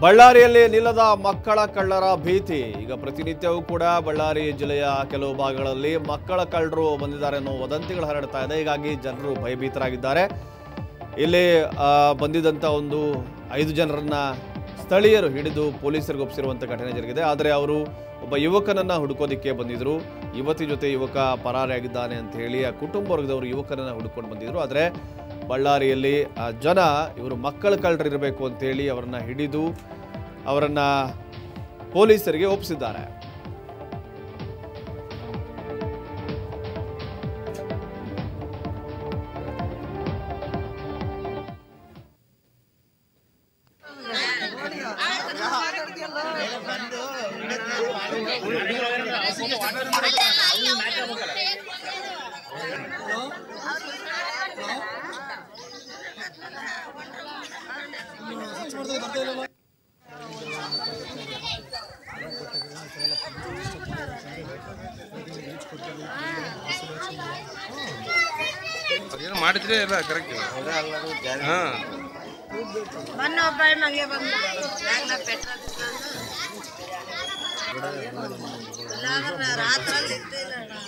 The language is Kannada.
ಬಳ್ಳಾರಿಯಲ್ಲಿ ನಿಲ್ಲದ ಮಕ್ಕಳ ಕಳ್ಳರ ಭೀತಿ ಈಗ ಪ್ರತಿನಿತ್ಯವೂ ಕೂಡ ಬಳ್ಳಾರಿ ಜಿಲ್ಲೆಯ ಕೆಲವು ಭಾಗಗಳಲ್ಲಿ ಮಕ್ಕಳ ಕಳ್ಳರು ಬಂದಿದ್ದಾರೆ ಅನ್ನೋ ವದಂತಿಗಳು ಹರಡ್ತಾ ಇದೆ ಹೀಗಾಗಿ ಜನರು ಭಯಭೀತರಾಗಿದ್ದಾರೆ ಇಲ್ಲಿ ಆ, ಬಂದಿದ್ದಂಥ ಒಂದು ಐದು ಜನರನ್ನ ಸ್ಥಳೀಯರು ಹಿಡಿದು ಪೊಲೀಸರಿಗೆ ಒಪ್ಪಿಸಿರುವಂಥ ಘಟನೆ ಜರುಗಿದೆ ಆದರೆ ಅವರು ಒಬ್ಬ ಯುವಕನನ್ನ ಹುಡುಕೋದಿಕ್ಕೆ ಬಂದಿದ್ರು ಯುವತಿ ಜೊತೆ ಯುವಕ ಪರಾರಿಯಾಗಿದ್ದಾನೆ ಅಂತ ಹೇಳಿ ಆ ಕುಟುಂಬ ವರ್ಗದವರು ಯುವಕನನ್ನ ಹುಡುಕೊಂಡು ಬಂದಿದ್ರು ಆದರೆ ಬಳ್ಳಾರಿಯಲ್ಲಿ ಆ ಜನ ಇವರು ಮಕ್ಕಳ ಕಳ್ಳರಿರಬೇಕು ಅಂತೇಳಿ ಅವರನ್ನ ಹಿಡಿದು ಅವರನ್ನ ಪೊಲೀಸರಿಗೆ ಒಪ್ಪಿಸಿದ್ದಾರೆ ಅದೇನೋ ಮಾಡಿದ್ರೆ ಎಲ್ಲ ಕರೆಕ್ಟ್ ಹಾ ಮೊನ್ನೆ ಒಬ್ಬ ಮಂಗೆ ಬಂದು ಬ್ಯಾಗ್ನ ಪೆಟ್ರೋಲ್ ರಾತ್ರಿ ಇದ್ದಿಲ್ಲ